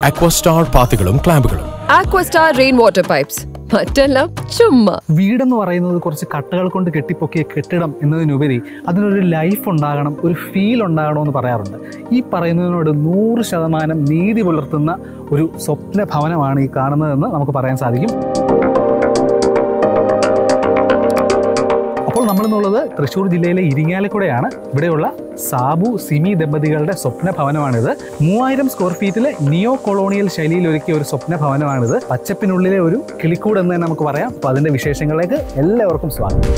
അക്വസ്റ്റാർ പാത്തികളും ക്ലാമ്പുകളും Aquastar rain water pipes മറ്റെല്ലാം ചുമ്മാ വീടെന്ന് പറയുന്നത് കുറച്ച് കട്ടകൾ കൊണ്ട് കെട്ടിപ്പൊക്കിയ കെട്ടിടം എന്നതിനുപരി അതിനൊരു ലൈഫ് ഉണ്ടാകണം ഒരു ഫീൽ ഉണ്ടാകണമെന്ന് പറയാറുണ്ട് ഈ പറയുന്നതിനോട് നൂറ് ശതമാനം നീതി പുലർത്തുന്ന ഒരു സ്വപ്ന ഭവനമാണ് ഈ കാണുന്നതെന്ന് നമുക്ക് പറയാൻ സാധിക്കും അപ്പോൾ നമ്മളിന്നുള്ളത് തൃശ്ശൂർ ജില്ലയിലെ ഇരിങ്ങാലക്കുടയാണ് ഇവിടെയുള്ള സാബു സിമി ദമ്പതികളുടെ സ്വപ്ന ഭവനമാണിത് മൂവായിരം സ്ക്വയർ ഫീറ്റിലെ നിയോ കൊളോണിയൽ ശൈലിയിൽ ഒരുക്കിയ ഒരു സ്വപ്ന ഭവനമാണിത് പച്ചപ്പിനുള്ളിലെ ഒരു കിളിക്കൂട് എന്ന് തന്നെ നമുക്ക് പറയാം അപ്പോൾ അതിൻ്റെ വിശേഷങ്ങളിലേക്ക് എല്ലാവർക്കും സ്വാഗതം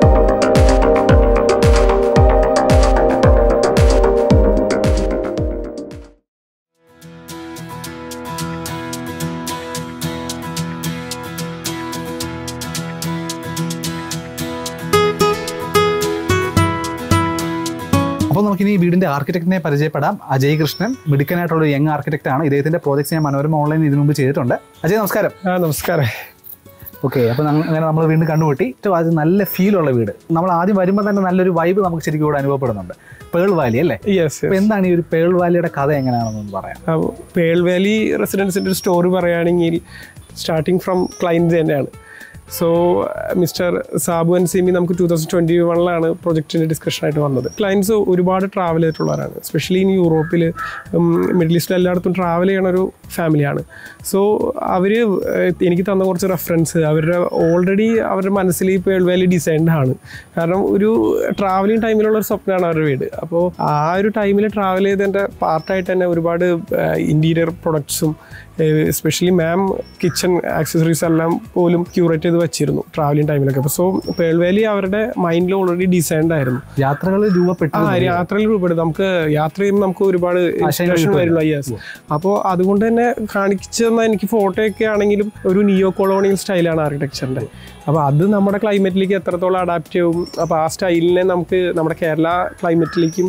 അപ്പോൾ നമുക്കിനി ഈ വീടിന്റെ ആർക്കിടെക്റ്റിനെ പരിചയപ്പെടാം അജയ് കൃഷ്ണൻ മിടുക്കനായിട്ടുള്ള ഒരു യങ് ആർക്കിടെക്റ്റ് ആണ് ഇദ്ദേഹത്തിന്റെ പ്രോജക്ട്സ് ഞാൻ മനോരമ ഓൺലൈൻ ഇതിനു മുമ്പ് ചെയ്തിട്ടുണ്ട് അജയ് നമസ്കാരം ആ നമസ്കാരം ഓക്കെ അപ്പോൾ അങ്ങനെ നമ്മൾ വീണ്ടും കണ്ടുപിട്ടി ഏറ്റവും അത് നല്ല ഫീലുള്ള വീട് നമ്മൾ ആദ്യം വരുമ്പോൾ തന്നെ നല്ലൊരു വൈബ് നമുക്ക് ശരിക്കും ഇവിടെ അനുഭവപ്പെടുന്നുണ്ട് പേൾ വാലി അല്ലേ യെസ് അപ്പോൾ എന്താണ് ഈ ഒരു പേൾ വാലിയുടെ കഥ എങ്ങനെയാണെന്നൊന്ന് പറയാം പേൾ വാലി റെസിഡൻസിൻ്റെ ഒരു സ്റ്റോറി പറയുകയാണെങ്കിൽ സ്റ്റാർട്ടിങ് ഫ്രം ക്ലൈൻറ്റ് തന്നെയാണ് so mister Sabu and Simi നമുക്ക് ടൂ തൗസൻഡ് ട്വൻറ്റി വണ്ണിലാണ് പ്രൊജക്റ്റിൻ്റെ ഡിസ്കഷനായിട്ട് വന്നത് ക്ലയൻസ് ഒരുപാട് ട്രാവൽ ചെയ്തിട്ടുള്ളവരാണ് എസ്പെഷ്യലി ഇൻ യൂറോപ്പിൽ മിഡിൽ ഈസ്റ്റിൽ എല്ലായിടത്തും ട്രാവൽ ചെയ്യണ ഒരു ഫാമിലിയാണ് സോ അവർ എനിക്ക് തന്ന കുറച്ച് റെഫറൻസ് അവരുടെ ഓൾറെഡി അവരുടെ മനസ്സിൽ ഈ പേൾ വാലി ഡിസൈൻഡ് ആണ് കാരണം ഒരു ട്രാവലിംഗ് ടൈമിലുള്ള ഒരു സ്വപ്നമാണ് അവരുടെ വീട് അപ്പോൾ ആ ഒരു ടൈമിൽ ട്രാവൽ ചെയ്തതിൻ്റെ പാർട്ടായിട്ട് തന്നെ ഒരുപാട് ഇൻറ്റീരിയർ പ്രൊഡക്ട്സും എസ്പെഷ്യലി മാം കിച്ചൺ ആക്സസറീസ് എല്ലാം പോലും ക്യൂറേറ്റ് ചെയ്ത് വെച്ചിരുന്നു ട്രാവലിംഗ് ടൈമിലൊക്കെ അപ്പോൾ സോ പേൾ വാലി അവരുടെ മൈൻഡിൽ ഓൾറെഡി ഡിസൈൻഡ് ആയിരുന്നു യാത്രകൾ രൂപപ്പെട്ടു ആ യാത്രയിൽ രൂപപ്പെടും നമുക്ക് യാത്ര ചെയ്യുമ്പോൾ നമുക്ക് ഒരുപാട് ഇൻസ്പിറേഷൻ വരില്ല യെസ് അപ്പോൾ അതുകൊണ്ട് തന്നെ കാണിച്ചു തന്ന എനിക്ക് ഫോട്ടോ ഒക്കെ ആണെങ്കിലും ഒരു നിയോ കൊളോണിയൽ സ്റ്റൈലാണ് ആർക്കിടെക്ചറിൻ്റെ അപ്പോൾ അത് നമ്മുടെ ക്ലൈമറ്റിലേക്ക് എത്രത്തോളം അഡാപ്റ്റ് ചെയ്യും അപ്പോൾ ആ സ്റ്റൈലിനെ നമുക്ക് നമ്മുടെ കേരള ക്ലൈമറ്റിലേക്കും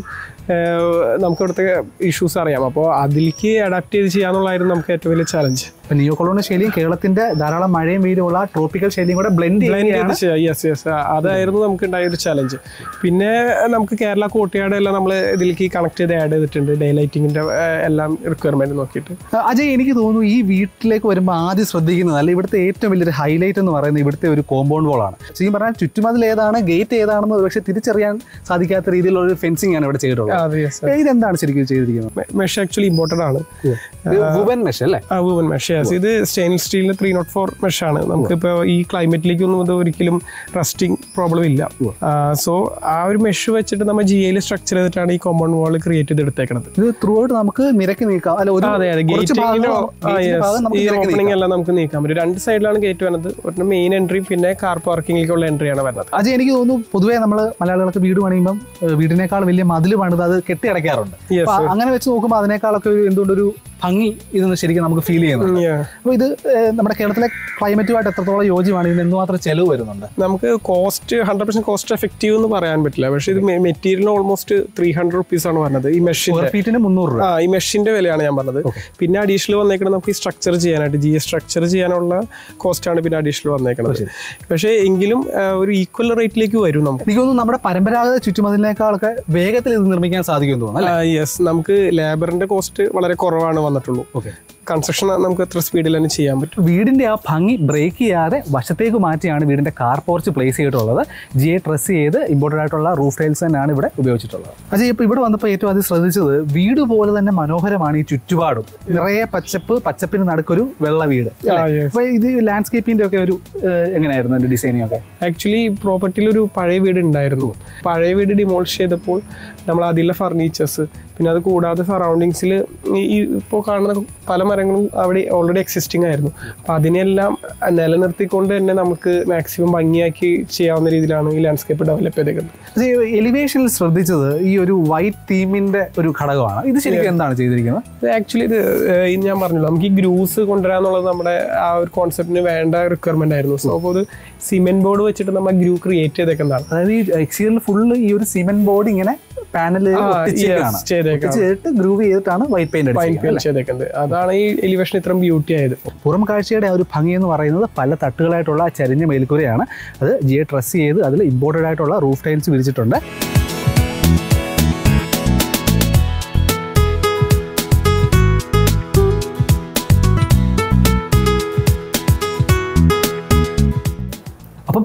നമുക്ക് ഇവിടുത്തെ ഇഷ്യൂസ് അറിയാം അപ്പോൾ അതിലേക്ക് അഡാപ്റ്റ് ചെയ്ത് ചെയ്യാന്നുള്ളതായിരുന്നു നമുക്ക് ഏറ്റവും വലിയ ചലഞ്ച് അപ്പോൾ നിയോ കൊളോണിയൽ ശൈലിയും കേരളത്തിന്റെ ധാരാളം മഴയും വെയിലുമുള്ള ട്രോപ്പിക്കൽ ശൈലിയും കൂടെ ബ്ലെൻഡ് ചെയ്യുകയാണ് യെസ് യെസ് അതായിരുന്നു നമുക്ക് ഉണ്ടായ ഒരു ചലഞ്ച് പിന്നെ നമുക്ക് കേരള കോട്ടയാട് എല്ലാം നമ്മൾ ഇതിലേക്ക് കണക്ട് ചെയ്ത് ആഡ് ചെയ്തിട്ടുണ്ട് ഡേ ലൈറ്റിങ്ങിന്റെ എല്ലാം റിക്വയർമെന്റ് നോക്കിയിട്ട് അജയ് എനിക്ക് തോന്നുന്നു ഈ വീട്ടിലേക്ക് വരുമ്പോൾ ആദ്യം ശ്രദ്ധിക്കുന്നത് അല്ല ഇവിടുത്തെ ഏറ്റവും വലിയൊരു ഹൈലൈറ്റ് എന്ന് പറയുന്നത് ഇവിടുത്തെ ഒരു കോമ്പൗണ്ട് വാളാണ് ശരിക്കും പറഞ്ഞാൽ ചുറ്റുമതിൽ ഏതാണ് ഗേറ്റ് ഏതാണെന്ന് ഒരുപക്ഷെ തിരിച്ചറിയാൻ സാധിക്കാത്ത രീതിയിലുള്ള ഒരു ഫെൻസിംഗ് ആണ് ഇവിടെ ചെയ്തിട്ടുള്ളത് അതെ യെസ് ഏ, ഇതെന്താണ് ശരിക്കും ചെയ്തിരിക്കുന്നത് മെഷ് ആക്ച്വലി ഇമ്പോർട്ടൻ്റ് ആണ് വുവൻ മെഷ് അല്ലേ ആ വൂവൻ മെഷ് യെസ് ഇത് സ്റ്റെയിൻലെസ് സ്റ്റീലിന്റെ ത്രീ നോട്ട് ഫോർ മെഷ് ആണ് നമുക്കിപ്പോൾ ഈ ക്ലൈമറ്റിലേക്കൊന്നും ഇത് ഒരിക്കലും റസ്റ്റിംഗ് പ്രോബ്ലം ഇല്ല സോ ആ ഒരു മെഷ് വെച്ചിട്ട് നമ്മൾ ജി ഐയിൽ സ്ട്രക്ചർ ചെയ്തിട്ടാണ് ഈ കോമ്പൗണ്ട് വാൾ ക്രിയേറ്റ് ചെയ്ത് എടുത്തേക്കുന്നത് ഇത് ത്രൂ ഔട്ട് നമുക്ക് നിരക്കി നീക്കാം അല്ല ഒരു അതെ അതെ കുറച്ച് ഗേറ്റിംഗിന്റെ ഭാഗങ്ങൾ- ഗേറ്റിന്റെ ഭാഗം നമുക്ക് ഈ നിരക്കി ഓപ്പണിംഗ് നീക്കാം. എല്ലാം നമുക്ക് നീക്കാൻ പറ്റും രണ്ട് സൈഡിലാണ് ഗേറ്റ് വരുന്നത് ഒരു മെയിൻ എൻട്രിയും പിന്നെ കാർ പാർക്കിങ്ങിലേക്കുള്ള എൻട്രിയാണ് വരുന്നത് അജയ് എനിക്ക് തോന്നുന്നു പൊതുവേ നമ്മൾ മലയാളികൾക്ക് വീട് പണിയുമ്പം ഏഹ്, വീടിനേക്കാൾ വലിയ മതിൽ പണിത് അത് കെട്ടി അടയ്ക്കാറുണ്ട് Yes, അപ്പൊ അങ്ങനെ വെച്ച് നോക്കുമ്പോൾ അതിനേക്കാളൊക്കെ ഒരു എന്തുകൊണ്ടൊരു ഭംഗി ഇതെന്ന് ശരിക്കും നമുക്ക് ഫീൽ ചെയ്യുന്നുണ്ട് Yeah. അപ്പോൾ ഇത് ഏഹ്, നമ്മുടെ കേരളത്തിലെ ക്ലൈമറ്റുമായിട്ട് എത്രത്തോളം യോജ്യമാണ് ഇതിന് എന്തുമാത്രം ചെലവ് വരുന്നുണ്ട് നമുക്ക് cost hundred percent cost effective എന്ന് പറയാൻ പറ്റില്ല പക്ഷേ ഇത് material almost three hundred rupees ആണ് വരുന്നത് ഈ മെഷീന്റെ സ്ക്വയർ ഫീറ്റിന് മുന്നൂറ് രൂപ ആ ഈ മെഷീന്റെ വിലയാണ് ഞാൻ പറഞ്ഞത് പിന്നെ അഡീഷണൽ വന്നേക്കുന്നത് നമുക്ക് ഈ സ്ട്രക്ചർ ചെയ്യാനായിട്ട് ജി എസ് സ്ട്രക്ചർ ചെയ്യാനുള്ള കോസ്റ്റ് ആണ് പിന്നെ അഡീഷണൽ വന്നേക്കുന്നത് പക്ഷേ എങ്കിലും ആ, ഒരു ഈക്വൽ റേറ്റിലേക്ക് വരും നമുക്ക് എനിക്ക് തോന്നുന്നു നമ്മുടെ പരമ്പരാഗത ചുറ്റുമതിലിനേക്കാളൊക്കെ വേഗത്തിൽ ഇത് നിർമ്മിക്കാൻ സാധിക്കുമെന്ന് തോന്നുന്നു അല്ലേ യെസ് നമുക്ക് ലേബറിന്റെ കോസ്റ്റ് വളരെ കുറവാണ് വന്നിട്ടുള്ളൂ ഓക്കെ കൺസ്ട്രക്ഷൻ നമുക്ക് എത്ര സ്പീഡിൽ തന്നെ ചെയ്യാൻ പറ്റും വീടിന്റെ ആ ഭംഗി ബ്രേക്ക് ചെയ്യാതെ വശത്തേക്ക് മാറ്റിയാണ് വീടിന്റെ കാർ പോർച്ച് പ്ലേസ് ചെയ്തിട്ടുള്ളത് ജി എ ട്രസ് ചെയ്ത് ഇമ്പോർട്ടഡ് ആയിട്ടുള്ള റൂഫ് ടൈൽസ് തന്നെയാണ് ഇവിടെ ഉപയോഗിച്ചിട്ടുള്ളത് അജയ് ഇപ്പോൾ ഇവിടെ വന്നപ്പോൾ ഏറ്റവും ആദ്യം ശ്രദ്ധിച്ചത് വീട് പോലെ തന്നെ മനോഹരമാണ് ഈ ചുറ്റുപാടും നിറയെ പച്ചപ്പ് പച്ചപ്പിന് നടുക്കൊരു വെള്ള വീട് ആ, yes. അപ്പൊ ഇത് ലാൻഡ്സ്കേപ്പിന്റെ ഒക്കെ ഒരു ഏഹ്, എങ്ങനെയായിരുന്നു അതിന്റെ ഡിസൈനിങ് ഒക്കെ ആക്ച്വലി പ്രോപ്പർട്ടിയിൽ ഒരു പഴയ വീട് ഉണ്ടായിരുന്നു പഴയ വീട് ഡിമോളിഷ് ചെയ്തപ്പോൾ നമ്മൾ അതിലെ ഫർണിച്ചേഴ്സ് പിന്നെ അത് കൂടാതെ സറൗണ്ടിങ്സിൽ ഈ ഇപ്പോൾ കാണുന്ന പല മരങ്ങളും അവിടെ ഓൾറെഡി എക്സിസ്റ്റിംഗ് ആയിരുന്നു അപ്പോൾ അതിനെല്ലാം നിലനിർത്തിക്കൊണ്ട് തന്നെ നമുക്ക് മാക്സിമം ഭംഗിയാക്കി ചെയ്യാവുന്ന രീതിയിലാണ് ഈ ലാൻഡ്സ്കേപ്പ് ഡെവലപ്പ് ചെയ്തേക്കുന്നത് എലിവേഷനിൽ ശ്രദ്ധിച്ചത് ഈ ഒരു വൈറ്റ് തീമിന്റെ ഒരു ഘടകമാണ് ഇത് ശരിക്കും എന്താണ് ചെയ്തിരിക്കുന്നത് ആക്ച്വലി ഇത് ഏഹ്, ഈ ഞാൻ പറഞ്ഞല്ലോ നമുക്ക് ഈ ഗ്രൂസ് കൊണ്ടുവരാന്നുള്ളത് നമ്മുടെ ആ ഒരു കോൺസെപ്റ്റിന് വേണ്ട റിക്വയർമെന്റ് ആയിരുന്നു സോ അപ്പോൾ അത് സിമെന്റ് ബോർഡ് വെച്ചിട്ട് നമ്മൾ ഗ്രൂ ക്രിയേറ്റ് ചെയ്തേക്കുന്നതാണ് അതായത് ഈ എക്സ്റ്റീരിയൽ ഫുള്ള് ഈ ഒരു സിമെന്റ് ബോർഡ് ഇങ്ങനെ പാനൽ ആ, ഒട്ടിച്ചേക്കാണ് yes, ചെയ്തേക്കാം. ചെയ്തിട്ട് ഗ്രൂവ് ചെയ്തിട്ടാണ് വൈറ്റ് പെയിന്റ് ഫൈൻ അടിച്ചത് പെയിന്റ് ചെയ്തേക്കുന്നത് അതാണ് ഈ എലിവേഷൻ ഇത്രയും ബ്യൂട്ടി ആയത് പുറം കാഴ്ചയുടെ ആ ഒരു ഭംഗി എന്ന് പറയുന്നത് പല തട്ടുകളായിട്ടുള്ള ആ ചരിഞ്ഞ മേൽക്കൂരയാണ് അത് ജിയെ ട്രസ് ചെയ്ത് അതിൽ ഇമ്പോർട്ടഡ് ആയിട്ടുള്ള റൂഫ് ടൈൽസ് വിരിച്ചിട്ടുണ്ട്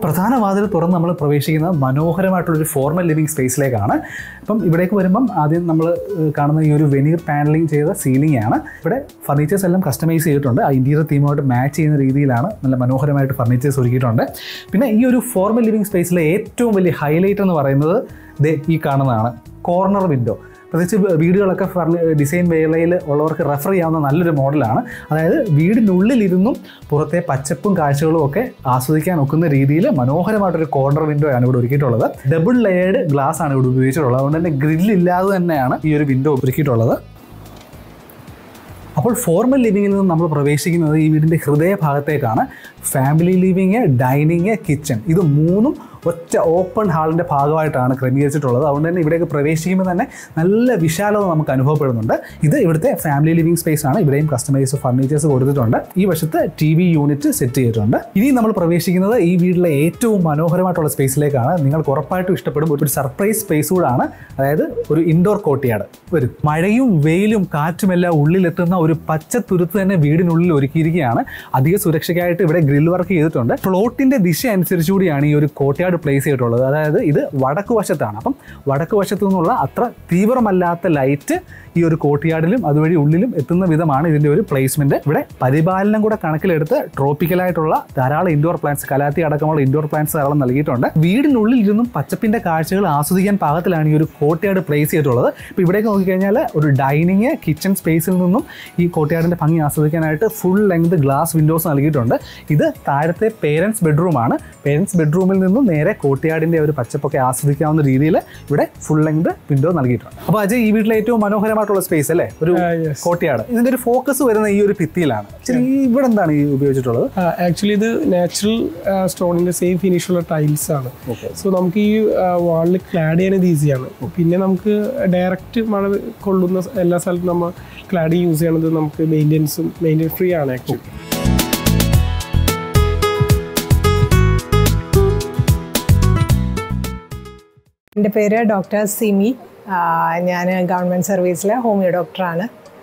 പ്രധാന വാതിൽ തുറന്ന് നമ്മൾ പ്രവേശിക്കുന്നത് മനോഹരമായിട്ടുള്ളൊരു ഫോർമൽ ലിവിങ് സ്പേസിലേക്കാണ് അപ്പം ഇവിടേക്ക് വരുമ്പം ആദ്യം നമ്മൾ ഏഹ്, കാണുന്ന ഈ ഒരു വെനീർ പാനലിംഗ് ചെയ്ത സീലിംഗ് ആണ് ഇവിടെ ഫർണിച്ചേഴ്സ് എല്ലാം കസ്റ്റമൈസ് ചെയ്തിട്ടുണ്ട് ആ ഇൻറ്റീരിയർ തീമുമായിട്ട് മാച്ച് ചെയ്യുന്ന രീതിയിലാണ് നല്ല മനോഹരമായിട്ട് ഫർണിച്ചേഴ്സ് ഒരുക്കിയിട്ടുണ്ട് പിന്നെ ഈ ഒരു ഫോർമൽ ലിവിങ് സ്പേസിലെ ഏറ്റവും വലിയ ഹൈലൈറ്റ് എന്ന് പറയുന്നത് ദേ ഈ കാണുന്നതാണ് കോർണർ വിൻഡോ പ്രത്യേകിച്ച് വീടുകളൊക്കെ ഫർണി ഡിസൈൻ വേളയിൽ ഉള്ളവർക്ക് റെഫർ ചെയ്യാവുന്ന നല്ലൊരു മോഡലാണ് അതായത് വീടിനുള്ളിലിരുന്നും പുറത്തെ പച്ചപ്പും കാഴ്ചകളും ഒക്കെ ആസ്വദിക്കാൻ ഒക്കുന്ന രീതിയിൽ മനോഹരമായിട്ടൊരു കോർണർ വിൻഡോ ആണ് ഇവിടെ ഒരുക്കിയിട്ടുള്ളത് ഡബിൾ ലെയേർഡ് ഗ്ലാസ് ആണ് ഇവിടെ ഉപയോഗിച്ചിട്ടുള്ളത് അതുകൊണ്ട് തന്നെ ഗ്രില്ലില്ലാതെ തന്നെയാണ് ഈ ഒരു വിൻഡോ ഒരുക്കിയിട്ടുള്ളത് അപ്പോൾ ഫോർമൽ ലിവിങ്ങിൽ നിന്ന് നമ്മൾ പ്രവേശിക്കുന്നത് ഈ വീടിൻ്റെ ഹൃദയഭാഗത്തേക്കാണ് ഫാമിലി ലിവിങ് ഡൈനിങ് കിച്ചൺ ഇത് മൂന്നും ഒറ്റ ഓപ്പൺ ഹാളിൻ്റെ ഭാഗമായിട്ടാണ് ക്രമീകരിച്ചിട്ടുള്ളത് അതുകൊണ്ട് തന്നെ ഇവിടേക്ക് പ്രവേശിക്കുമ്പോൾ തന്നെ നല്ല വിശാലത നമുക്ക് അനുഭവപ്പെടുന്നുണ്ട് ഇത് ഇവിടുത്തെ ഫാമിലി ലിവിങ് സ്പേസ് ആണ് ഇവിടെയും കസ്റ്റമൈസ് ഫർണിച്ചേഴ്സ് കൊടുത്തിട്ടുണ്ട് ഈ വശത്ത് ടി വി യൂണിറ്റ് സെറ്റ് ചെയ്തിട്ടുണ്ട് ഇനി നമ്മൾ പ്രവേശിക്കുന്നത് ഈ വീട്ടിലെ ഏറ്റവും മനോഹരമായിട്ടുള്ള സ്പേസിലേക്കാണ് നിങ്ങൾക്ക് ഉറപ്പായിട്ടും ഇഷ്ടപ്പെടും ഒരു സർപ്രൈസ് സ്പേസ് കൂടാണ് അതായത് ഒരു ഇൻഡോർ കോട്ടിയാട് വരും മഴയും വെയിലും കാറ്റുമെല്ലാം ഉള്ളിലെത്തുന്ന ഒരു പച്ച തുരുത്ത് തന്നെ വീടിനുള്ളിൽ ഒരുക്കിയിരിക്കുകയാണ് അധിക സുരക്ഷയ്ക്കായിട്ട് ഇവിടെ ഗ്രിൽ വർക്ക് ചെയ്തിട്ടുണ്ട് പ്ലോട്ടിന്റെ ദിശ അനുസരിച്ചുകൂടിയാണ് ഈ ഒരു കോട്ടയാട് പ്ലേസ് ചെയ്തിട്ടുള്ളത് അതായത് ഇത് വടക്ക് വശത്താണ് അപ്പം വടക്ക് വശത്തു നിന്നുള്ള അത്ര തീവ്രമല്ലാത്ത ലൈറ്റ് ഈ ഒരു കോട്ടിയാടിലും അതുവഴി ഉള്ളിലും എത്തുന്ന വിധമാണ് ഇതിന്റെ ഒരു പ്ലേസ്മെന്റ് ഇവിടെ പരിപാലനം കൂടെ കണക്കിലെടുത്ത് ട്രോപ്പിക്കലായിട്ടുള്ള ധാരാളം ഇൻഡോർ പ്ലാന്റ്സ് കലാത്തി അടക്കമുള്ള ഇൻഡോർ പ്ലാന്റ്സ് ധാരാളം നൽകിയിട്ടുണ്ട് വീടിനുള്ളിൽ ഇരുന്നും പച്ചപ്പിന്റെ കാഴ്ചകൾ ആസ്വദിക്കാൻ പാകത്തിലാണ് ഈ ഒരു കോട്ടയാട് പ്ലേസ് ചെയ്തിട്ടുള്ളത് ഇപ്പോൾ ഇവിടേക്ക് നോക്കിക്കഴിഞ്ഞാൽ ഒരു ഡൈനിങ് കിച്ചൺ സ്പേസിൽ നിന്നും ഈ കോട്ടയാടിന്റെ ഭംഗി ആസ്വദിക്കാനായിട്ട് ഫുൾ ലെങ്ത് ഗ്ലാസ് വിൻഡോസ് നൽകിയിട്ടുണ്ട് ഇത് താഴത്തെ പേരൻസ് ബെഡ്റൂമാണ് പേരൻസ് ബെഡ്റൂമിൽ നിന്നും നേരെ കോട്ടയാടിന്റെ ഒരു പച്ചപ്പൊക്കെ ആസ്വദിക്കാവുന്ന രീതിയിൽ ഇവിടെ ഫുൾ ലെങ്ത് വിൻഡോ നൽകിയിട്ടുണ്ട് അപ്പോൾ അജയ് ഈ വീട്ടിലെ ഏറ്റവും മനോഹരമായിട്ടുള്ള സ്പേസ് അല്ലേ ഒരു Ah, yes. കോട്ടയാട് ഇതിന്റെ ഒരു ഫോക്കസ് വരുന്ന ഈ ഒരു ഭിത്തിയിലാണ് ശരി ഈ ഇവിടെ എന്താണ് ഈ ഉപയോഗിച്ചിട്ടുള്ളത് ആക്ച്വലി ഇത് നാച്ചുറൽ സ്റ്റോണിന്റെ സെയിം ഫിനിഷുള്ള ടൈൽസ് ആണ് Okay. സോ നമുക്ക് ഈ വാളിൽ ക്ലാഡ് ചെയ്യാൻ ഇത് ഈസിയാണ് പിന്നെ നമുക്ക് ഡയറക്റ്റ് മഴ കൊള്ളുന്ന എല്ലാ സ്ഥലത്തും നമ്മൾ ക്ലാഡ് യൂസ് ചെയ്യണത് നമുക്ക് മെയിൻ്റെനൻസും മെയിൻ്റെനൻസ് ഫ്രീ ആണ് ആക്ച്വലി എൻ്റെ പേര് ഡോക്ടർ സിമി ഞാൻ ഗവൺമെൻറ് സർവീസിലെ ഹോമിയോ ഡോക്ടറാണ്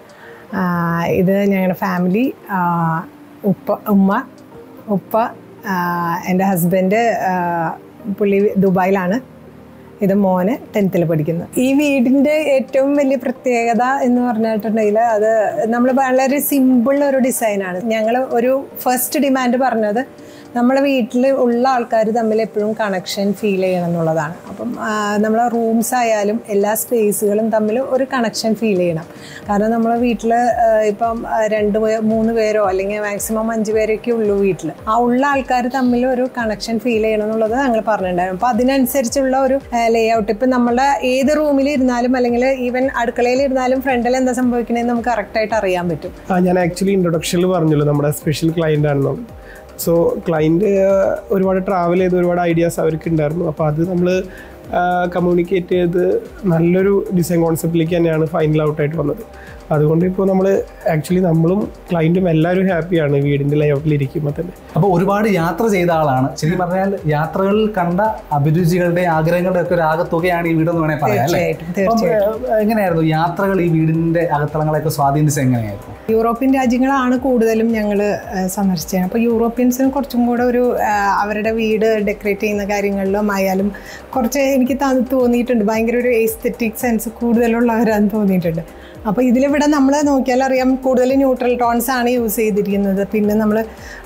ആ, ഇത് ഞങ്ങളുടെ ഫാമിലി ആ, ഉപ്പ ഉമ്മ ഉപ്പ ആ, എൻ്റെ ഹസ്ബൻഡ് ആ, പുള്ളി ദുബായിലാണ് ഇത് മോന് ടെൻത്തിൽ പഠിക്കുന്നു ഈ വീടിൻ്റെ ഏറ്റവും വലിയ പ്രത്യേകത എന്ന് പറഞ്ഞിട്ടുണ്ടെങ്കിൽ അത് നമ്മൾ വളരെ സിമ്പിൾ ഒരു ഡിസൈനാണ് ഞങ്ങൾ ഒരു ഫസ്റ്റ് ഡിമാൻഡ് പറഞ്ഞത് നമ്മളെ വീട്ടിൽ ഉള്ള ആൾക്കാർ തമ്മിൽ എപ്പോഴും കണക്ഷൻ ഫീൽ ചെയ്യണം എന്നുള്ളതാണ് അപ്പം നമ്മളെ റൂംസ് ആയാലും എല്ലാ സ്പേസുകളും തമ്മിൽ ഒരു കണക്ഷൻ ഫീൽ ചെയ്യണം കാരണം നമ്മളെ വീട്ടിൽ ഇപ്പം ആ, രണ്ട് പേ മൂന്ന് പേരോ അല്ലെങ്കിൽ മാക്സിമം അഞ്ച് പേരൊക്കെ ഉള്ളൂ വീട്ടിൽ ആ ഉള്ള ആൾക്കാർ തമ്മിൽ ഒരു കണക്ഷൻ ഫീൽ ചെയ്യണം എന്നുള്ളത് ഞങ്ങൾ പറഞ്ഞിട്ടുണ്ടായിരുന്നു അപ്പോൾ അതിനനുസരിച്ചുള്ള ഒരു ലേ ഔട്ട് ഇപ്പം നമ്മളുടെ ഏത് റൂമിൽ ഇരുന്നാലും അല്ലെങ്കിൽ ഈവൻ അടുക്കളയിൽ ഇരുന്നാലും ഫ്രണ്ടിൽ എന്താ സംഭവിക്കണേന്ന് നമുക്ക് കറക്റ്റായിട്ട് അറിയാൻ പറ്റും ആ ഞാൻ ആക്ച്വലി ഇൻട്രൊഡക്ഷനിൽ പറഞ്ഞല്ലോ നമ്മുടെ സ്പെഷ്യൽ ക്ലയൻ്റ് ആണെന്നുള്ളത് സോ ക്ലയൻറ്റ് ഒരുപാട് ട്രാവൽ ചെയ്ത് ഒരുപാട് ഐഡിയാസ് അവർക്ക് ഉണ്ടായിരുന്നു അപ്പോൾ അത് നമ്മൾ കമ്മ്യൂണിക്കേറ്റ് ചെയ്ത് നല്ലൊരു ഡിസൈൻ കോൺസെപ്റ്റിലേക്ക് തന്നെയാണ് ഫൈനൽ ഔട്ടായിട്ട് വന്നത് അതുകൊണ്ട് ഇപ്പോൾ നമ്മൾ ആക്ച്വലി നമ്മളും ക്ലയൻറ്റും എല്ലാവരും ഹാപ്പിയാണ് വീടിൻ്റെ ലേഔട്ടിൽ ഇരിക്കുമ്പോൾ തന്നെ അപ്പോൾ ഒരുപാട് യാത്ര ചെയ്ത ആളാണ് ശരിക്കും പറഞ്ഞാൽ യാത്രകളിൽ കണ്ട അഭിരുചികളുടെ ആഗ്രഹങ്ങളുടെ ഒക്കെ ഒരു ആകത്തുകയാണ് ഈ വീടെന്ന് വേണേൽ പറയാം അല്ലേ തീർച്ചയായിട്ടും അപ്പം, തീർച്ചയായിട്ടും ഏഹ്, എങ്ങനെയായിരുന്നു യാത്രകൾ ഈ വീടിന്റെ അകത്തളങ്ങളെയൊക്കെ സ്വാധീനിച്ചത് എങ്ങനെയായിരുന്നു യൂറോപ്യൻ രാജ്യങ്ങളാണ് കൂടുതലും ഞങ്ങൾ സന്ദർശിച്ചത് അപ്പോൾ യൂറോപ്യൻസിന് കുറച്ചും കൂടെ ഒരു ആ, അവരുടെ വീട് ഡെക്കറേറ്റ് ചെയ്യുന്ന കാര്യങ്ങളിലും ആയാലും കുറച്ച് എനിക്ക് ത- തോന്നിയിട്ടുണ്ട് ഭയങ്കര ഒരു എസ്തെറ്റിക് സെൻസ് കൂടുതലുള്ളവരാന്ന് തോന്നിയിട്ടുണ്ട് അപ്പോൾ ഇതിലിവിടെ നമ്മൾ നോക്കിയാൽ അറിയാം കൂടുതൽ ന്യൂട്രൽ ടോൺസ് ആണ് യൂസ് ചെയ്തിരിക്കുന്നത് പിന്നെ നമ്മൾ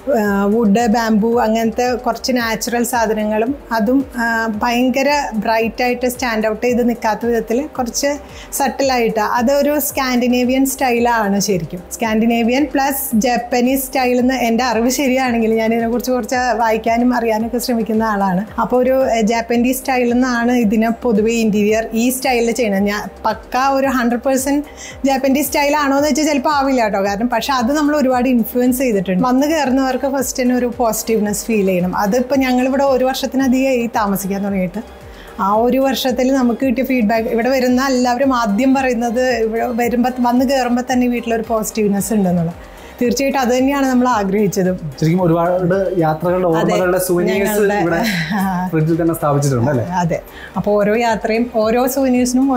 വുഡ് ബാംബു അങ്ങനത്തെ കുറച്ച് നാച്ചുറൽ സാധനങ്ങളും അതും ആ, ഭയങ്കര ബ്രൈറ്റായിട്ട് സ്റ്റാൻഡ് ഔട്ട് ചെയ്ത് നിൽക്കാത്ത വിധത്തിൽ കുറച്ച് സട്ടിലായിട്ട് അതൊരു സ്കാൻഡിനേവിയൻ സ്റ്റൈലാണ് ശരിക്കും സ്കാൻഡിനേവിയൻ പ്ലസ് ജപ്പനീസ് സ്റ്റൈൽ എന്ന് എൻ്റെ അറിവ് ശരിയാണെങ്കിൽ ഞാൻ ഇതിനെക്കുറിച്ച് കുറച്ച് വായിക്കാനും അറിയാനൊക്കെ ശ്രമിക്കുന്ന ആളാണ് അപ്പോൾ ഒരു ജാപ്പനീസ് സ്റ്റൈലിൽ നിന്നാണ് ഇതിനെ പൊതുവേ ഇൻറ്റീരിയർ ഈ സ്റ്റൈലിൽ ചെയ്യണത് ഞാൻ പക്ക ഒരു ഹൺഡ്രഡ് പെർസെൻറ്റ് ജാപ്പനീസ് സ്റ്റൈലാണോ എന്ന് വെച്ചാൽ ചിലപ്പോൾ ആവില്ല കേട്ടോ കാരണം പക്ഷെ അത് നമ്മൾ ഒരുപാട് ഇൻഫ്ലുവൻസ് ചെയ്തിട്ടുണ്ട് വന്ന് കയറുന്നവർക്ക് ഫസ്റ്റ് തന്നെ ഒരു പോസിറ്റീവ്നെസ് ഫീൽ ചെയ്യണം അതിപ്പോൾ ഞങ്ങളിവിടെ ഒരു വർഷത്തിനധികമായി താമസിക്കാൻ തുടങ്ങിയിട്ട് ആ ഒരു വർഷത്തിൽ നമുക്ക് കിട്ടിയ ഫീഡ്ബാക്ക് ഇവിടെ വരുന്ന എല്ലാവരും ആദ്യം പറയുന്നത് ഇവിടെ വരുമ്പോൾ വന്ന് കയറുമ്പോൾ തന്നെ വീട്ടിലൊരു പോസിറ്റീവ്നെസ് ഉണ്ടെന്നുള്ളത് തീർച്ചയായിട്ടും അത് തന്നെയാണ് നമ്മൾ ആഗ്രഹിച്ചതും ശരിക്കും ഒരുപാട് യാത്രകളുടെ ഓർമ്മകളുടെ സുവനീഴ്സ് ഞങ്ങളുടെ- ഇവിടെ ഫ്രിഡ്ജിൽ തന്നെ സ്ഥാപിച്ചിട്ടുണ്ട് അല്ലേ അതെ അപ്പോൾ ഓരോ യാത്രയും ഓരോ സുവനീഴ്സിനും ഓരോ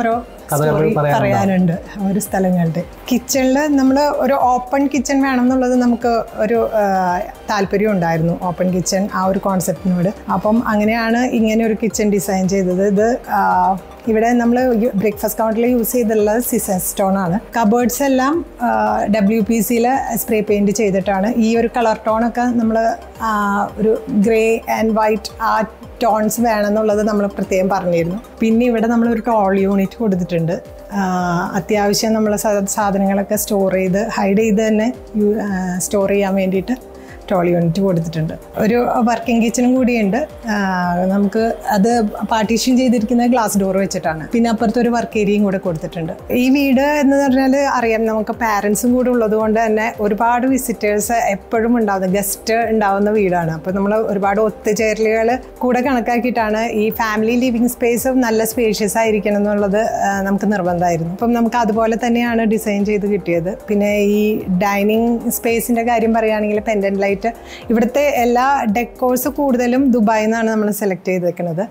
കഥകൾ സ്റ്റോറി പറയാനുണ്ടോ? പറയാനുണ്ട് ഒരു സ്ഥലങ്ങളുടെ കിച്ചണിൽ നമ്മൾ ഒരു ഓപ്പൺ കിച്ചൺ വേണം എന്നുള്ളത് നമുക്ക് ഒരു ആ, താല്പര്യം ഉണ്ടായിരുന്നു ഓപ്പൺ കിച്ചൺ ആ ഒരു കോൺസെപ്റ്റിനോട് അപ്പം അങ്ങനെയാണ് ഇങ്ങനെ ഒരു കിച്ചൺ ഡിസൈൻ ചെയ്തത് ഇത് ആ, ഇവിടെ നമ്മൾ ബ്രേക്ക്ഫാസ്റ്റ് കൗണ്ടറിൽ യൂസ് ചെയ്തിട്ടുള്ളത് സിസർ സ്റ്റോൺ ആണ് കബേർഡ്സ് എല്ലാം ഡബ്ല്യു പി സിയിൽ സ്പ്രേ പെയിൻറ് ചെയ്തിട്ടാണ് ഈ ഒരു കളർ ടോണൊക്കെ നമ്മൾ ഒരു ഗ്രേ ആൻഡ് വൈറ്റ് ആ ടോൺസ് വേണമെന്നുള്ളത് നമ്മൾ പ്രത്യേകം പറഞ്ഞിരുന്നു പിന്നെ ഇവിടെ നമ്മൾ ഒരു ടോൾ യൂണിറ്റ് കൊടുത്തിട്ടുണ്ട് ആ, അത്യാവശ്യം നമ്മൾ സാധനങ്ങളൊക്കെ സ്റ്റോർ ചെയ്ത് ഹൈഡ് ചെയ്ത് തന്നെ സ്റ്റോർ ചെയ്യാൻ വേണ്ടിയിട്ട് ടോൾ യൂണിറ്റ് കൊടുത്തിട്ടുണ്ട് ഒരു വർക്കിംഗ് കിച്ചണും കൂടിയുണ്ട് ആ, നമുക്ക് അത് പാർട്ടീഷൻ ചെയ്തിരിക്കുന്നത് ഗ്ലാസ് ഡോർ വെച്ചിട്ടാണ് പിന്നെ അപ്പുറത്ത് ഒരു വർക്ക് ഏരിയയും കൂടെ കൊടുത്തിട്ടുണ്ട് ഈ വീട് എന്ന് പറഞ്ഞാൽ അറിയാം നമുക്ക് പാരൻസും കൂടെ ഉള്ളത് കൊണ്ട് തന്നെ ഒരുപാട് വിസിറ്റേഴ്സ് എപ്പോഴും ഉണ്ടാവുന്ന ഗസ്റ്റ് ഉണ്ടാവുന്ന വീടാണ് അപ്പോൾ നമ്മൾ ഒരുപാട് ഒത്തുചേരലുകൾ കൂടെ കണക്കാക്കിയിട്ടാണ് ഈ ഫാമിലി ലിവിങ് സ്പേസ് നല്ല സ്പേഷ്യസ് ആയിരിക്കണം എന്നുള്ളത് ആ, നമുക്ക് നിർബന്ധമായിരുന്നു അപ്പം നമുക്ക് അതുപോലെ തന്നെയാണ് ഡിസൈൻ ചെയ്ത് കിട്ടിയത് പിന്നെ ഈ ഡൈനിങ് സ്പേസിൻ്റെ കാര്യം പറയുകയാണെങ്കിൽ പെൻഡൻ ലൈറ്റ് ഇവിടുത്തെ എല്ലാ ഡെക്കോഴ്സ് കൂടുതലും ദുബായിൽ നിന്നാണ് നമ്മൾ സെലക്ട് ചെയ്തേക്കുന്നത്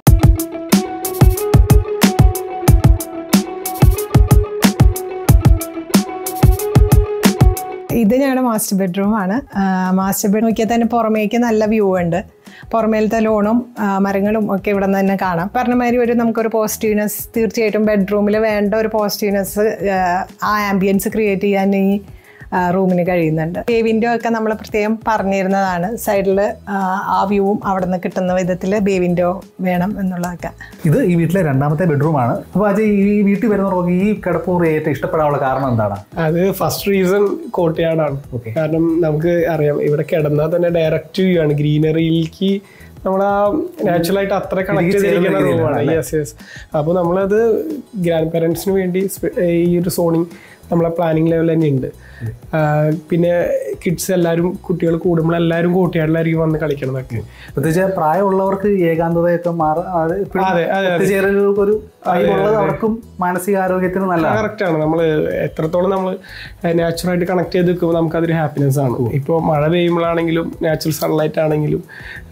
ഇത് ഞങ്ങളുടെ മാസ്റ്റർ ബെഡ്റൂം ആണ് മാസ്റ്റർ ബെഡ് നോക്കിയാൽ തന്നെ പുറമേക്ക് നല്ല വ്യൂ ഉണ്ട് പുറമേലത്തെ ലോണും ആ, മരങ്ങളും ഒക്കെ ഇവിടെ നിന്ന് തന്നെ കാണാം പറഞ്ഞ മാതിരി ഒരു നമുക്കൊരു പോസിറ്റീവ്നെസ് തീർച്ചയായിട്ടും ബെഡ്റൂമിൽ വേണ്ട ഒരു പോസിറ്റീവ്നെസ് ആ ആംബിയൻസ് ക്രിയേറ്റ് ചെയ്യാൻ ഈ റൂമിന് കഴിയുന്നുണ്ട് ബേ വിൻഡോ ഒക്കെ നമ്മൾ പ്രത്യേകം പറഞ്ഞിരുന്നതാണ് സൈഡിൽ ആ വ്യൂവും അവിടെ നിന്ന് കിട്ടുന്ന വിധത്തിൽ ബേ വിൻഡോ വേണം എന്നുള്ളതൊക്കെ ഇത് ഈ വീട്ടിലെ രണ്ടാമത്തെ ബെഡ്റൂമാണ് അപ്പോൾ അജയ് ഈ വീട്ടിൽ വരുന്നവർക്ക് ഈ കിടപ്പുമുറി ഏറ്റവും ഇഷ്ടപ്പെടാനുള്ള കാരണം എന്താണ് അത് ഫസ്റ്റ് റീസൺ കോട്ടയാടാണ് Okay. കാരണം നമുക്ക് അറിയാം ഇവിടെ കിടന്നാൽ തന്നെ ഡയറക്റ്റ് വ്യൂ ആണ് ഗ്രീനറിയിലേക്ക് നമ്മൾ ആ നാച്ചുറൽ ആയിട്ട് അത്ര കണക്ട് ചേരുന്ന ചെയ്തിരിക്കുന്ന രീതിയിലാണ് റൂമാണ് അല്ലേ? യെസ് യെസ് അപ്പോൾ നമ്മളത് ഗ്രാൻഡ് പാരൻസിന് വേണ്ടി സ്പെ- ഈ ഒരു സോണിങ് നമ്മളെ പ്ലാനിങ് ലെവൽ തന്നെ ഉണ്ട് പിന്നെ കിഡ്സ് എല്ലാവരും കുട്ടികൾ കൂടുമ്പോൾ എല്ലാവരും കോട്ടയാടിലായിരിക്കും വന്ന് കളിക്കണതൊക്കെ പ്രത്യേകിച്ച് പ്രായമുള്ളവർക്ക് ഏകാന്തതയൊക്കെ മാറി അത് ഇപ്പോഴും അതെ, അതെ, അതെ. ഒത്തുചേരലുകൾക്ക് ഒരു കഴിവുള്ളത് അവർക്കും മാനസികാരോഗ്യത്തിന് നല്ലതാണ് കറക്റ്റ് ആണ് നമ്മൾ എത്രത്തോളം നമ്മൾ നാച്ചുറലായിട്ട് കണക്ട് ചെയ്ത് നിൽക്കുമ്പോൾ നമുക്കതൊരു ഹാപ്പിനെസ് ആണ് ഇപ്പോൾ മഴ പെയ്യുമ്പോഴാണെങ്കിലും നാച്ചുറൽ സൺലൈറ്റ് ആണെങ്കിലും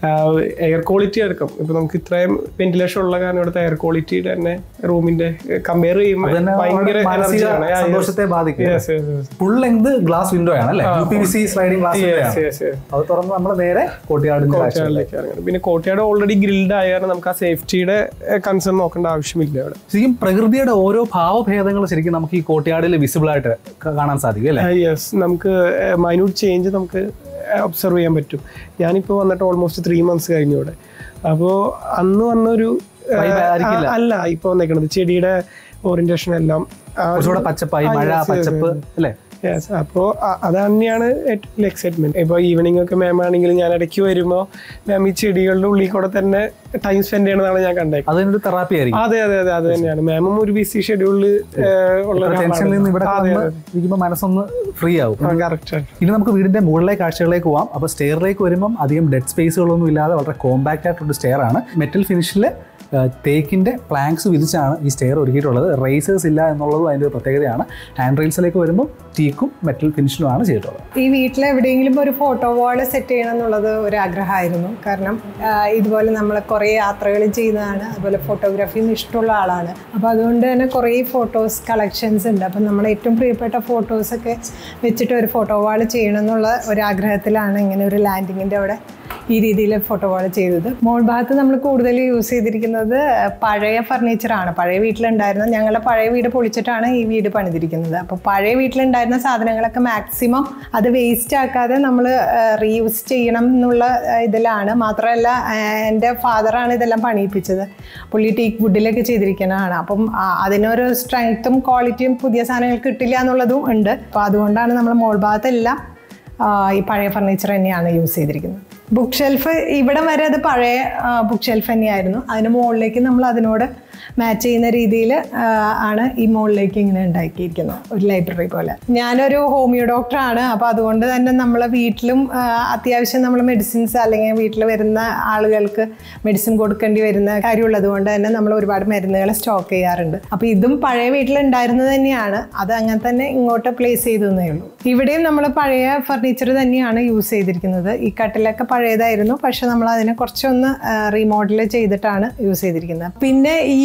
എയർ ക്വാളിറ്റി എടുക്കും ഇപ്പോൾ നമുക്ക് ഇത്രയും വെന്റിലേഷൻ ഉള്ള കാരണം ഇവിടുത്തെ എയർ ക്വാളിറ്റി തന്നെ റൂമിന്റെ കമ്പയർ ചെയ്യുമ്പോൾ അതന്നെ ഭയങ്കര മാനസിക എനർജിയാണ് സന്തോഷത്തെ ബാധിക്കും yes yes full length glass window ആണ് അല്ലേ U P V C sliding glass window ആണ് യെസ് യെസ് അത് തുറന്ന് നമ്മൾ നേരെ കോട്ടിയാടിന്റെ കാഴ്ച കോട്ടയാടിലേക്ക് ഇറങ്ങുന്നത് പിന്നെ കോട്ടയാട് ഓൾറെഡി ഗ്രിൽഡ് ആയ കാരണം നമുക്ക് ആ സേഫ്റ്റിയുടെ കൺസേൺ നോക്കേണ്ട ആവശ്യമില്ല അവിടെ ശരിക്കും പ്രകൃതിയുടെ ഓരോ ഭാവഭേദങ്ങൾ ശരിക്കും നമുക്ക് ഈ കോട്ടയാടിൽ വിസിബിൾ ആയിട്ട് ക- കാണാൻ സാധിക്കും അല്ലേ യെസ് നമുക്ക് മൈന്യൂട്ട് ചേഞ്ച് നമുക്ക് ഒബ്സർവ് ചെയ്യാൻ പറ്റും ഞാനിപ്പോൾ വന്നിട്ട് ഓൾമോസ്റ്റ് ത്രീ മന്ത്സ് കഴിഞ്ഞു ഇവിടെ അപ്പോൾ അന്ന് വന്നൊരു ആ, Vibe ആയിരിക്കില്ല. ആ, അല്ല ഇപ്പോൾ വന്നേക്കണത് ചെടിയുടെ ഓറിയന്റേഷൻ എല്ലാം ആ, കുറച്ചുകൂടെ പച്ചപ്പായി ആ, മഴ yes, yes, പച്ചപ്പ് yes. അല്ലേ Yes, അപ്പോൾ അത് തന്നെയാണ് ഏറ്റവും എക്സൈറ്റ്മെന്റ് ഇപ്പോൾ ഈവനിങ് ഒക്കെ മാം ആണെങ്കിലും ഞാൻ ഇടയ്ക്ക് വരുമ്പോൾ മാം ഈ ചെടികളുടെ ഉള്ളിൽ കൂടെ തന്നെ ടൈം സ്പെൻഡ് ചെയ്യണമെന്നാണ് ഞാൻ കണ്ടേക്കുന്നത് അതിനൊരു തെറാപ്പി ആയിരിക്കും അതെ അതെ അതെ അത് തന്നെയാണ് മാമും ഒരു ബിസി ഷെഡ്യൂളിൽ ഉള്ള ടെൻഷനിൽ നിന്ന് ഇവിടെ വന്ന് ഇരിക്കുമ്പോൾ മനസ്സൊന്ന് ഫ്രീ ആവും കറക്റ്റ് ഇനി നമുക്ക് വീടിന്റെ മുകളിലെ കാഴ്ചകളിലേക്ക് പോവാം അപ്പോൾ സ്റ്റെയറിലേക്ക് വരുമ്പം അധികം ഡെഡ് സ്പേസുകളൊന്നും ഇല്ലാതെ വളരെ കോമ്പാക്റ്റ് ആയിട്ടുള്ള സ്റ്റെയർ ആണ് മെറ്റൽ ഫിനിഷിൽ തേക്കിന്റെ പ്ലാങ്ക്സ് വിരിച്ചാണ് ഈ സ്റ്റെയർ ഒരുക്കിയിട്ടുള്ളത് റേസേഴ്സ് ഇല്ല എന്നുള്ളതും അതിൻ്റെ ഒരു പ്രത്യേകതയാണ് ഹാൻഡ് റെയിൽസിലേക്ക് വരുമ്പോൾ ടീക്കും മെറ്റൽ ഫിനിഷിലുമാണ് ചെയ്തിട്ടുള്ളത് ഈ വീട്ടിൽ എവിടെയെങ്കിലും ഒരു ഫോട്ടോ വാൾ സെറ്റ് ചെയ്യണം എന്നുള്ളത് ഒരു ആഗ്രഹമായിരുന്നു കാരണം ആ, ഇതുപോലെ നമ്മൾ കുറേ യാത്രകൾ ചെയ്യുന്നതാണ് അതുപോലെ ഫോട്ടോഗ്രാഫിയും ഇഷ്ടമുള്ള ആളാണ് അപ്പോൾ അതുകൊണ്ട് തന്നെ കുറേ ഫോട്ടോസ് കളക്ഷൻസ് ഉണ്ട് അപ്പം നമ്മൾ ഏറ്റവും പ്രിയപ്പെട്ട ഫോട്ടോസൊക്കെ വെച്ചിട്ട് ഒരു ഫോട്ടോ വാൾ ചെയ്യണം എന്നുള്ള ഒരു ആഗ്രഹത്തിലാണ് ഇങ്ങനെ ഒരു ലാൻഡിങ്ങിൻ്റെ അവിടെ ഈ രീതിയിൽ ഫോട്ടോ വാൾ ചെയ്തത് മോൾ ഭാഗത്ത് നമ്മൾ കൂടുതൽ യൂസ് ചെയ്തിരിക്കുന്നത് പഴയ ഫർണിച്ചറാണ് പഴയ വീട്ടിലുണ്ടായിരുന്ന ഞങ്ങളുടെ പഴയ വീട് പൊളിച്ചിട്ടാണ് ഈ വീട് പണിതിരിക്കുന്നത് അപ്പോൾ പഴയ വീട്ടിലുണ്ടായിരുന്ന സാധനങ്ങളൊക്കെ മാക്സിമം അത് വേസ്റ്റ് ആക്കാതെ നമ്മൾ റീയൂസ് ചെയ്യണം എന്നുള്ള ആ, ഇതിലാണ് മാത്രമല്ല ആ, എൻ്റെ ഫാദറാണ് ഇതെല്ലാം പണിയിപ്പിച്ചത് പുള്ളി ടീക്ക് വുഡിലൊക്കെ ചെയ്തിരിക്കുന്നതാണ് അപ്പം ആ, അതിനൊരു സ്ട്രെങ്ത്തും ക്വാളിറ്റിയും പുതിയ സാധനങ്ങൾ കിട്ടില്ല എന്നുള്ളതും ഉണ്ട് അപ്പോൾ അതുകൊണ്ടാണ് നമ്മൾ മോൾ ഭാഗത്തെല്ലാം ആ, ഈ പഴയ ഫർണിച്ചർ തന്നെയാണ് യൂസ് ചെയ്തിരിക്കുന്നത് ബുക്ക് ഷെൽഫ് ഇവിടെ വരെ അത് പഴയ ബുക്ക് ഷെൽഫ് തന്നെയായിരുന്നു അതിന് മുകളിലേക്ക് നമ്മൾ അതിനോട് മാച്ച് ചെയ്യുന്ന രീതിയിൽ ആണ് ഈ മുകളിലേക്ക് ഇങ്ങനെ ഉണ്ടാക്കിയിരിക്കുന്നത് ഒരു ലൈബ്രറി പോലെ ഞാനൊരു ഹോമിയോ ഡോക്ടറാണ് അപ്പോൾ അതുകൊണ്ട് തന്നെ നമ്മളെ വീട്ടിലും ആ, അത്യാവശ്യം നമ്മൾ മെഡിസിൻസ് അല്ലെങ്കിൽ വീട്ടിൽ വരുന്ന ആളുകൾക്ക് മെഡിസിൻ കൊടുക്കേണ്ടി വരുന്ന കാര്യമുള്ളത് കൊണ്ട് തന്നെ നമ്മൾ ഒരുപാട് മരുന്നുകൾ സ്റ്റോക്ക് ചെയ്യാറുണ്ട് അപ്പോൾ ഇതും പഴയ വീട്ടിലുണ്ടായിരുന്നത് തന്നെയാണ് അത് അങ്ങനെ തന്നെ ഇങ്ങോട്ട് പ്ലേസ് ചെയ്തേ ഉള്ളൂ ഇവിടെയും നമ്മൾ പഴയ ഫർണിച്ചർ തന്നെയാണ് യൂസ് ചെയ്തിരിക്കുന്നത് ഈ കട്ടിലൊക്കെ പഴയതായിരുന്നു പക്ഷെ നമ്മൾ അതിനെ കുറച്ചൊന്ന് റീമോഡൽ ചെയ്തിട്ടാണ് യൂസ് ചെയ്തിരിക്കുന്നത് പിന്നെ ഈ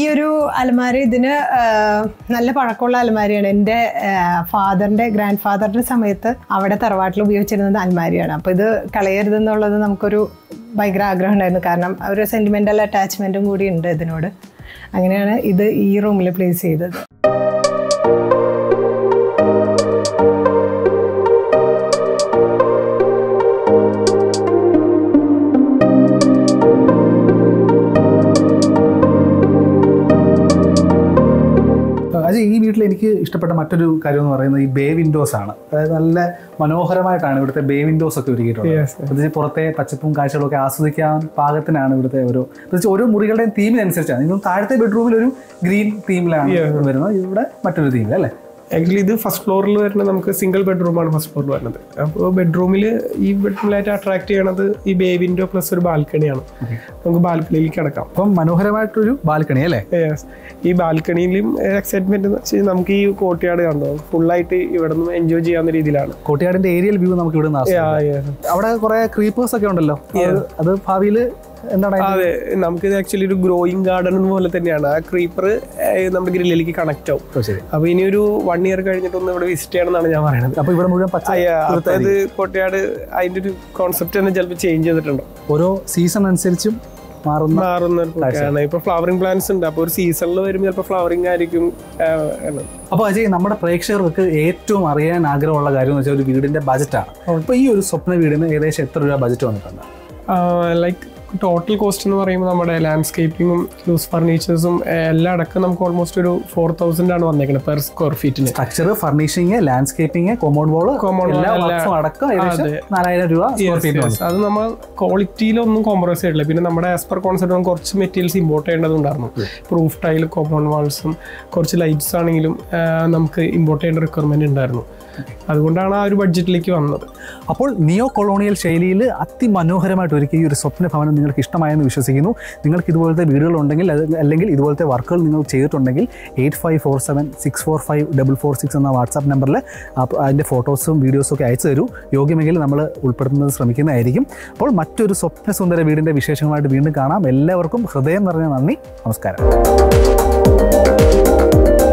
ഒരു അലമാര ഇതിന് ആ, നല്ല പഴക്കമുള്ള അലമാരിയാണ് എൻ്റെ ഫാദറിൻ്റെ ഗ്രാൻഡ് ഫാദറിൻ്റെ സമയത്ത് അവിടെ തറവാട്ടിൽ ഉപയോഗിച്ചിരുന്നത് അലമാരിയാണ് അപ്പോൾ ഇത് കളയരുതെന്നുള്ളത് നമുക്കൊരു ഭയങ്കര ആഗ്രഹം ഉണ്ടായിരുന്നു കാരണം ഒരു സെൻറ്റിമെൻ്റൽ അറ്റാച്ച്മെൻറ്റും കൂടി ഉണ്ട് ഇതിനോട് അങ്ങനെയാണ് ഇത് ഈ റൂമിൽ പ്ലേസ് ചെയ്തത് അജയ് ഈ വീട്ടിൽ എനിക്ക് ഇഷ്ടപ്പെട്ട മറ്റൊരു കാര്യം എന്ന് പറയുന്നത് ഈ ബേ വിൻഡോസ് ആണ് അതായത് നല്ല മനോഹരമായിട്ടാണ് ഇവിടുത്തെ ബേ വിൻഡോസ് ഒക്കെ ഒരുക്കിയിട്ടുള്ളത് Yes, yes. പ്രത്യേകിച്ച് പുറത്തെ പച്ചപ്പും കാഴ്ചകളും ഒക്കെ ആസ്വദിക്കാൻ പാകത്തിനാണ് ഇവിടുത്തെ ഒരു പ്രത്യേകിച്ച് ഓരോ മുറികളുടെയും തീമിനനുസരിച്ചാണ് നിങ്ങൾ താഴത്തെ ബെഡ്റൂമിൽ ഒരു ഗ്രീൻ തീമിലാണ് വരുന്നത് ഇവിടെ മറ്റൊരു തീമിൽ അല്ലേ ആക്ച്വലി ഇത് ഫസ്റ്റ് ഫ്ലോറിൽ വരുന്നത് നമുക്ക് സിംഗിൾ ബെഡ്റൂമാണ് ഫസ്റ്റ് ഫ്ലോറിൽ വരുന്നത് അപ്പോൾ ബെഡ്റൂമിൽ ഈ ബെഡ്റൂമിലായിട്ട് അട്രാക്ട് ചെയ്യണത് ഈ ബേ വിൻഡോ പ്ലസ് ഒരു ബാൽക്കണിയാണ് നമുക്ക് ബാൽക്കണിയിലേക്ക് കിടക്കാം അപ്പം മനോഹരമായിട്ടൊരു ബാൽക്കണി അല്ലേ Yes. ഈ ബാൽക്കണിയിലും എക്സൈറ്റ്മെന്റ് എന്ന് വെച്ചാൽ നമുക്ക് ഈ കോട്ടയാട് കണ്ടോ ഫുള്ളായിട്ട് ഇവിടെ നിന്ന് എൻജോയ് ചെയ്യാവുന്ന രീതിയിലാണ് കോട്ടയാടിന്റെ ഏരിയൽ വ്യൂ നമുക്ക് ഇവിടെ നിന്ന് Yeah, ആസ്വദിക്കാം. yeah. അവിടെ കുറെ ക്രീപ്പേഴ്സ് ഒക്കെ ഉണ്ടല്ലോ അത് അത് ഭാവിയിൽ എന്താണ് അതിന്റെ- അതെ നമുക്ക് ഇത് ആക്ച്വലി ഒരു ഗ്രോയിങ് ഗാർഡൻ പോലെ തന്നെയാണ് ആ ക്രീപ്പർ നമ്മുടെ ഗ്രില്ലിലേക്ക് കണക്ട് ആവും ഓ, ശരി അപ്പൊ ഇനി ഒരു വൺ ഇയർ കഴിഞ്ഞിട്ട് ഒന്ന് ഇവിടെ വിസിറ്റ് ചെയ്യണം എന്നാണ് ഞാൻ പറയുന്നത് അപ്പൊ ഇവിടെ മുഴുവൻ പച്ച അതായത് കോട്ടയാട് അതിന്റെ ഒരു കോൺസെപ്റ്റ് തന്നെ ചിലപ്പോൾ ചേഞ്ച് ചെയ്തിട്ടുണ്ടോ ഓരോ സീസൺ അനുസരിച്ചും മാറുന്ന മാറുന്ന ഒരു പൂക്കാണ് ഇപ്പൊ ഫ്ലവറിംഗ് പ്ലാന്റ്സ് ഉണ്ട് അപ്പൊ ഒരു സീസണിൽ വരുമ്പോൾ ചിലപ്പോൾ ഫ്ലവറിംഗ് ആയിരിക്കും ആ, ആണ്. അപ്പോൾ അജയ് നമ്മുടെ പ്രേക്ഷകർക്ക് ഏറ്റവും അറിയാൻ ആഗ്രഹമുള്ള കാര്യം എന്ന് വെച്ചാൽ ഒരു വീടിന്റെ ബജറ്റാണ് അപ്പോൾ ഈ ഒരു സ്വപ്ന വീടിന് ഏകദേശം എത്ര രൂപ ബജറ്റ് വന്നിട്ടുണ്ട് ലൈക്ക് ടോട്ടൽ കോസ്റ്റ് എന്ന് പറയുമ്പോൾ നമ്മുടെ ലാൻഡ്സ്കേപ്പിങ്ങും ലൂസ് ഫർണിച്ചേഴ്സും എല്ലാം അടക്കം നമുക്ക് ഓൾമോസ്റ്റ് ഒരു ഫോർ തൗസൻഡ് ആണ് വന്നേക്കുന്നത് പെർ സ്ക്വയർ ഫീറ്റിന് structure furnishing landscaping compound wall Compound wall എല്ലാ എല്ലാം- വർക്ക്സും അടക്കം ഏകദേശം അതെ. നാലായിരം രൂപ സ്ക്വയർ ഫീറ്റ് വന്നു അത് നമ്മൾ ക്വാളിറ്റിയിലൊന്നും കോംപ്രമൈസ് ചെയ്തിട്ടില്ല പിന്നെ നമ്മുടെ ആസ് പെർ കോൺസെപ്റ്റ് കുറച്ച് മെറ്റീരിയൽസ് ഇമ്പോർട്ട് ചെയ്യേണ്ടതുണ്ടായിരുന്നു പ്രൂഫ് ടൈൽ കോമ്പൗണ്ട് വാൾസും കുറച്ച് ലൈറ്റ്സ് ആണെങ്കിലും ആ, നമുക്ക് ഇമ്പോർട്ട് ചെയ്യേണ്ട റിക്വയർമെന്റ് ഉണ്ടായിരുന്നു അതുകൊണ്ടാണ് ആ ഒരു ബഡ്ജറ്റിലേക്ക് വന്നത് അപ്പോൾ നിയോ കൊളോണിയൽ ശൈലിയിൽ അതിമനോഹരമായിട്ട് ഒരുക്കിയ ഈ ഒരു സ്വപ്ന ഭവനം നിങ്ങൾക്ക് ഇഷ്ടമായെന്ന് വിശ്വസിക്കുന്നു നിങ്ങൾക്ക് ഇതുപോലത്തെ വീടുകളുണ്ടെങ്കിൽ അത് അല്ലെങ്കിൽ ഇതുപോലത്തെ വർക്കുകൾ നിങ്ങൾ ചെയ്തിട്ടുണ്ടെങ്കിൽ eight five four seven six four five double four six എന്ന വാട്സാപ്പ് നമ്പറിൽ അതിൻ്റെ ഫോട്ടോസും വീഡിയോസും ഒക്കെ അയച്ചു തരൂ യോഗ്യമെങ്കിൽ നമ്മൾ ഉൾപ്പെടുത്തുന്നത് ശ്രമിക്കുന്നതായിരിക്കും അപ്പോൾ മറ്റൊരു സ്വപ്ന സുന്ദര വീടിൻ്റെ വിശേഷങ്ങളായിട്ട് വീണ്ടും കാണാം എല്ലാവർക്കും ഹൃദയം നിറഞ്ഞ നന്ദി നമസ്കാരം